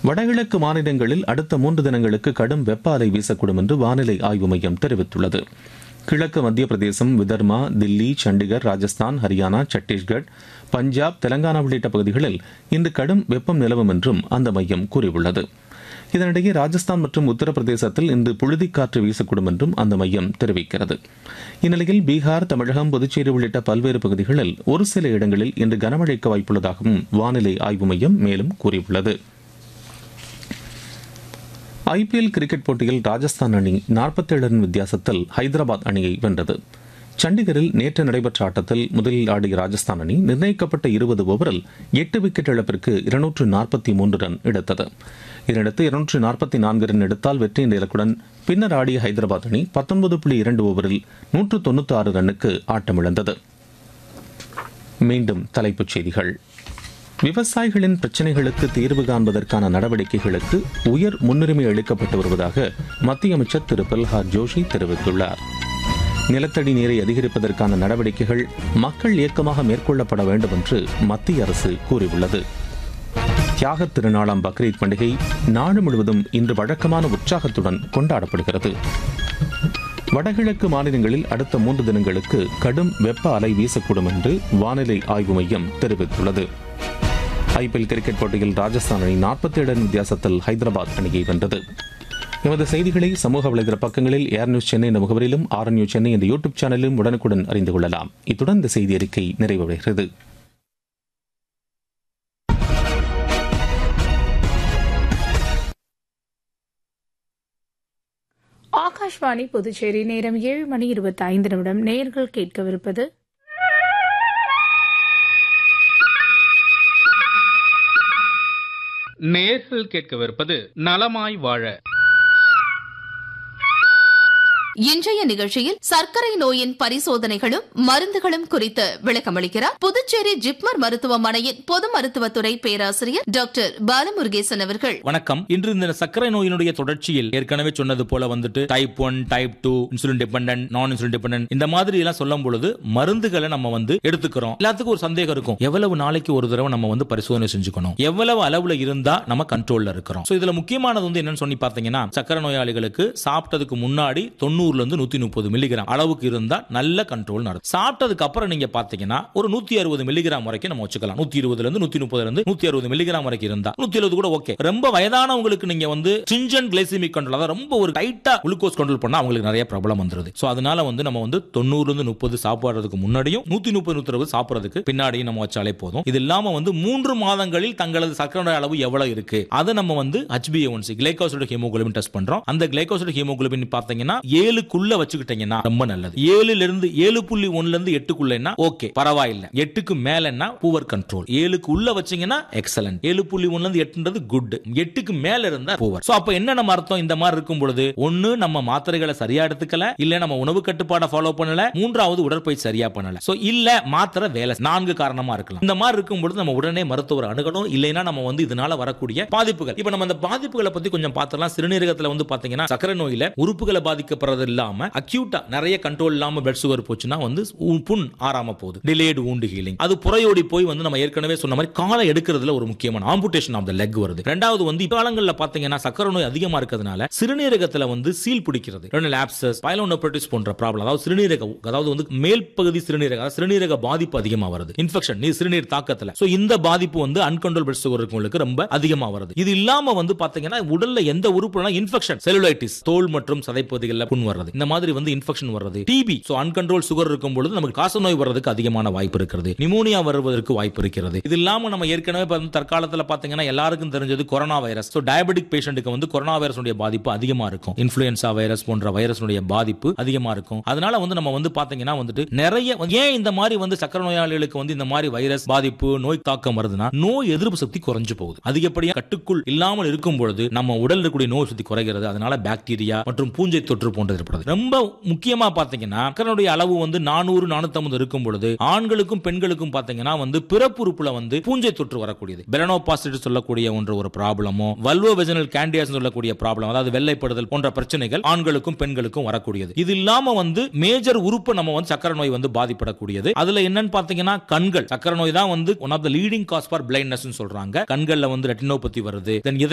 வடகிழக்கு மாநிலங்களில் அடுத்த மூன்று தினங்களுக்கு கடும் வெப்ப அலை வீசக்கூடும் என்று வானிலை ஆய்வு மையம் தெரிவித்துள்ளது கிழக்கு மத்திய பிரதேசம் விதர்மா தில்லி சண்டிகர் ராஜஸ்தான் ஹரியானா சத்தீஸ்கர் பஞ்சாப் தெலங்கானா உள்ளிட்ட பகுதிகளில் இன்று கடும் வெப்பம் நிலவும் என்றும் அந்த மையம் கூறியுள்ளது இதனிடையே ராஜஸ்தான் மற்றும் உத்தரப்பிரதேசத்தில் இன்று புழுதிக்காற்று வீசக்கூடும் என்றும் அந்த மையம் தெரிவிக்கிறது இந்நிலையில் பீகார் தமிழகம் புதுச்சேரி உள்ளிட்ட பல்வேறு பகுதிகளில் ஒரு சில இடங்களில் இன்று கனமழைக்கு வாய்ப்புள்ளதாகவும் வானிலை ஆய்வு மையம் மேலும் கூறியுள்ளது ஐபிஎல் கிரிக்கெட் போட்டியில் ராஜஸ்தான் அணி நாற்பத்தேழு ரன் வித்தியாசத்தில் ஹைதராபாத் அணியை வென்றது சண்டிகரில் நேற்று நடைபெற்ற ஆட்டத்தில் முதலில் ஆடிய ராஜஸ்தான் அணி நிர்ணயிக்கப்பட்ட இருபது ஓவரில் எட்டு விக்கெட் இழப்பிற்கு இருநூற்று நாற்பத்தி மூன்று ரன் எடுத்தது இதனையடுத்து இருநூற்று நாற்பத்தி நான்கு ரன் எடுத்தால் வெற்றி என்ற இலக்குடன் பின்னர் ஆடிய ஹைதராபாத் அணி பத்தொன்பது புள்ளி இரண்டு ஓவரில் நூற்று தொண்ணூற்றி ஆறு ரன்னுக்கு ஆட்டமிழந்தது மீண்டும் தலைப்புச் செய்திகள் விவசாயிகளின் பிரச்சினைகளுக்கு தீர்வு காண்பதற்கான நடவடிக்கைகளுக்கு உயர் முன்னுரிமை அளிக்கப்பட்டு வருவதாக மத்திய அமைச்சர் திரு பிரல்ஹாத் ஜோஷி தெரிவித்துள்ளார் நிலத்தடி நீரை அதிகரிப்பதற்கான நடவடிக்கைகள் மக்கள் இயக்கமாக மேற்கொள்ளப்பட வேண்டும் என்று மத்திய அரசு கூறியுள்ளது தியாகத் திருநாளாம் பக்ரீத் பண்டிகை நாடு முழுவதும் இன்று வழக்கமான உற்சாகத்துடன் கொண்டாடப்படுகிறது வடகிழக்கு மாநிலங்களில் அடுத்த மூன்று தினங்களுக்கு கடும் வெப்ப அலை வீசக்கூடும் என்று வானிலை ஆய்வு மையம் தெரிவித்துள்ளது ஐபிஎல் கிரிக்கெட் போட்டியில் ராஜஸ்தான் அணி நாற்பத்தி ஏழு வித்தியாசத்தில் ஹைதராபாத் அணியை வென்றது எமது செய்திகளை சமூக வலைதள பக்கங்களில் ஏர் நியூஸ் சென்னை என்ற முகவரிலும் ஆர் நியூஸ் சென்னை என்ற யூடியூப் சேனலிலும் உடனுக்குடன் அறிந்து கொள்ளலாம் இத்துடன் இந்த செய்தி அறிக்கை நிறைவடைகிறது ஆகாஷ்வாணி புதுச்சேரி நேரம் ஏழு மணி இருபத்தி ஐந்து நிமிடம் நேர்கள் கேட்கவிருப்பது நேர்கள் கேட்கவிருப்பது நலமாய் வாழ இன்றைய நிகழ்ச்சியில் சர்க்கரை நோயின் பரிசோதனைகளும் மருந்துகளும் குறித்து விளக்கமளிக்கிறார் புதுச்சேரி ஜிப்மர் மருத்துவமனையின் பொது மருத்துவத்துறை பேராசிரியர் டாக்டர் பாலமுருகேசன் அவர்கள் வணக்கம் இன்று இந்த சர்க்கரை நோயினுடைய தொடர்ச்சியில் ஏற்கனவே சொன்னது போல வந்துட்டு type one type two insulin dependent நான் இன்சுலின் டிபெண்டன்ட் இந்த மாதிரி எல்லாம் சொல்லும் பொழுது மருந்துகளை நம்ம வந்து எடுத்துக்கிறோம் எல்லாத்துக்கும் ஒரு சந்தேகம் இருக்கும் எவ்வளவு நாளைக்கு ஒரு தடவை நம்ம வந்து பரிசோதனை செஞ்சுக்கணும் எவ்வளவு அளவுல இருந்தா நம்ம கண்ட்ரோல்ல இருக்கிறோம் சோ இதுல முக்கியமானது வந்து என்னன்னு சொல்லி பாத்தீங்கன்னா சர்க்கரை நோயாளிகளுக்கு சாப்பிட்டதுக்கு முன்னாடி தொண்ணூறுல இருந்து நூத்தி முப்பது மில்லிகிராம் அளவுக்கு இருந்தா நல்ல கண்ட்ரோல் நடக்கும் சாப்பிட்டதுக்கு அப்புறம் நீங்க பாத்தீங்கன்னா ஒரு நூத்தி அறுபது மில்லிகிராம் வரைக்கும் நம்ம வச்சுக்கலாம் நூத்தி இருபதுல இருந்து நூத்தி முப்பதுல இருந்து நூத்தி அறுபது மில்லிகிராம் வரைக்கும் இருந்தா நூத்தி எழுபது கூட ஓகே ரொம்ப வயதானவங்களுக்கு நீங்க வந்து ஸ்ட்ரிஞ்சன்ட் கிளைசிமிக் கண்ட்ரோல் அதாவது ரொம்ப ஒரு டைட்டா குளுக்கோஸ் கண்ட்ரோல் பண்ணா அவங்களுக்கு நிறைய ப்ராப்ளம் வந்துருது சோ அதனால வந்து நம்ம வந்து தொண்ணூறுல இருந்து முப்பது சாப்பிடுறதுக்கு முன்னாடியும் நூத்தி முப்பது நூத்தி அறுபது சாப்பிடுறதுக்கு பின்னாடியும் நம்ம வச்சாலே போதும் இது இல்லாம வந்து மூன்று மாதங்களில் தங்களது சர்க்கரை அளவு எவ்வளவு இருக்கு அதை நம்ம வந்து ஹெச்பிஏ1சி கிளைகோசைடு ஹீமோகுளோபின் டெஸ்ட் பண்றோம் அந்த கிளைகோசைடு ஹீமோகுளோபின் பாத்தீங்கன்னா ஏழுக்குள்ள வச்சுக்கிட்டீங்கன்னா ரொம்ப நல்லது ஏழுல இருந்து ஏழு புள்ளி ஒன்னுல இருந்து எட்டுக்குள்ளன்னா ஓகே பரவாயில்லை எட்டுக்கு மேலன்னா பூவர் கண்ட்ரோல் ஏழுக்கு உள்ள வச்சீங்கன்னா எக்ஸலன்ட் ஏழு புள்ளி ஒன்னுல இருந்து எட்டுன்றது குட் எட்டுக்கு மேல இருந்தா பூவர் சோ அப்ப என்ன நம்ம அர்த்தம் இந்த மாதிரி இருக்கும் பொழுது ஒண்ணு நம்ம மாத்திரைகளை சரியா எடுத்துக்கல இல்ல நம்ம உணவு கட்டுப்பாடை ஃபாலோ பண்ணல மூன்றாவது உடற்பயிற்சி சரியா பண்ணல சோ இல்ல மாத்திரை வேலை நான்கு காரணமா இருக்கலாம் இந்த மாதிரி இருக்கும் பொழுது நம்ம உடனே மருத்துவர் அணுகணும் இல்லைன்னா நம்ம வந்து இதனால வரக்கூடிய பாதிப்புகள் இப்ப நம்ம அந்த பாதிப்புகளை பத்தி கொஞ்சம் பார்த்தலாம் சிறுநீரகத்துல வந்து பாத்தீங்கன்னா சக்கரை நோயில உறுப்புகளை பாதிக்கப்படுறது இல்லாம அக்யூட்டா நிறைய கண்ட்ரோல் இல்லாம பிளட் சுகர் போச்சுன்னா வந்து உ- புண் ஆறாம போகுது டிலேடு wound ஹீலிங் அது புறையோடி போய் வந்து நம்ம ஏற்கனவே சொன்ன மாதிரி காலை எடுக்கிறதுல ஒரு முக்கியமான ஆம்புடேஷன் ஆஃப் த லெக் வருது ரெண்டாவது வந்து காலங்கள்ல பாத்தீங்கன்னா சக்கரை நோய் அதிகமா இருக்கிறதுனால சிறுநீரகத்துல வந்து சீல் பிடிக்கிறது ரெண்டு ஆப்சஸ் பைலோனோபரட்டிஸ் போன்ற ப்ராப்ளம் அதாவது சிறுநீரக அதாவது வந்து மேல் பகுதி சிறுநீரக அதாவது சிறுநீரக பாதிப்பு அதிகமா வருது இன்ஃபெக்ஷன் நீர் சிறுநீர் தாக்கத்துல சோ இந்த பாதிப்பு வந்து அன்கண்ட்ரோல் பிளட் சுகர் இருக்கவங்களுக்கு ரொம்ப அதிகமா வருது இது இல்லாம வந்து பாத்தீங்கன்னா உடல்ல எந்த உறுப்புனா இன்ஃபெக்ஷன் செலுலைட்டிஸ் தோல் மற்றும் சதைப்பகுதிகளில் புண் வர்றது இந்த மாதிரி வந்து இன்ஃபெக்ஷன் வர்றது டிபி சோ அன்கண்ட்ரோல் சுகர் இருக்கும் பொழுது நமக்கு காசநோய் வர்றதுக்கு அதிகமான வாய்ப்பு இருக்கிறது நிமோனியா வருவதற்கு வாய்ப்பு இருக்கிறது இது இல்லாம நம்ம ஏற்கனவே இப்ப வந்து தற்காலத்துல பாத்தீங்கன்னா எல்லாருக்கும் தெரிஞ்சது கொரோனா வைரஸ் சோ டயபெட்டிக் பேஷண்ட்டுக்கு வந்து கொரோனா வைரஸுடைய பாதிப்பு அதிகமா இருக்கும் இன்ஃபுளுன்சா வைரஸ் போன்ற வைரஸுடைய பாதிப்பு அதிகமா இருக்கும் அதனால வந்து நம்ம வந்து பாத்தீங்கன்னா வந்துட்டு நிறைய ஏன் இந்த மாதிரி வந்து சக்கரை நோயாளிகளுக்கு வந்து இந்த மாதிரி வைரஸ் பாதிப்பு நோய் தாக்கம் வருதுன்னா நோய் எதிர்ப்பு சக்தி குறைஞ்சு போகுது அதிகப்படியா கட்டுக்குள் இல்லாமல் இருக்கும் பொழுது நம்ம உடல் இருக்கக்கூடிய நோய் சக்தி குறைகிறது அதனால பாக்டீரியா மற்றும் பூஞ்சை தொற்று போன்றது ஏற்படுது ரொம்ப முக்கியமா பாத்தீங்கன்னா சக்கரனுடைய அளவு வந்து நானூறு நானூத்தி இருக்கும் பொழுது ஆண்களுக்கும் பெண்களுக்கும் பாத்தீங்கன்னா வந்து பிறப்புறுப்புல வந்து பூஞ்சை தொற்று வரக்கூடியது பெலனோபாசிட்டி சொல்லக்கூடிய ஒன்று ஒரு ப்ராப்ளமோ வல்வோ வெஜனல் கேண்டியாஸ் சொல்லக்கூடிய ப்ராப்ளம் அதாவது வெள்ளைப்படுதல் போன்ற பிரச்சனைகள் ஆண்களுக்கும் பெண்களுக்கும் வரக்கூடியது இது இல்லாம வந்து மேஜர் உறுப்பு நம்ம வந்து சக்கரை நோய் வந்து பாதிப்படக்கூடியது அதுல என்னன்னு பாத்தீங்கன்னா கண்கள் சக்கரை நோய் தான் வந்து one of the leading cause for blindness சொல்றாங்க கண்கள்ல வந்து ரெட்டினோபதி வருது தென்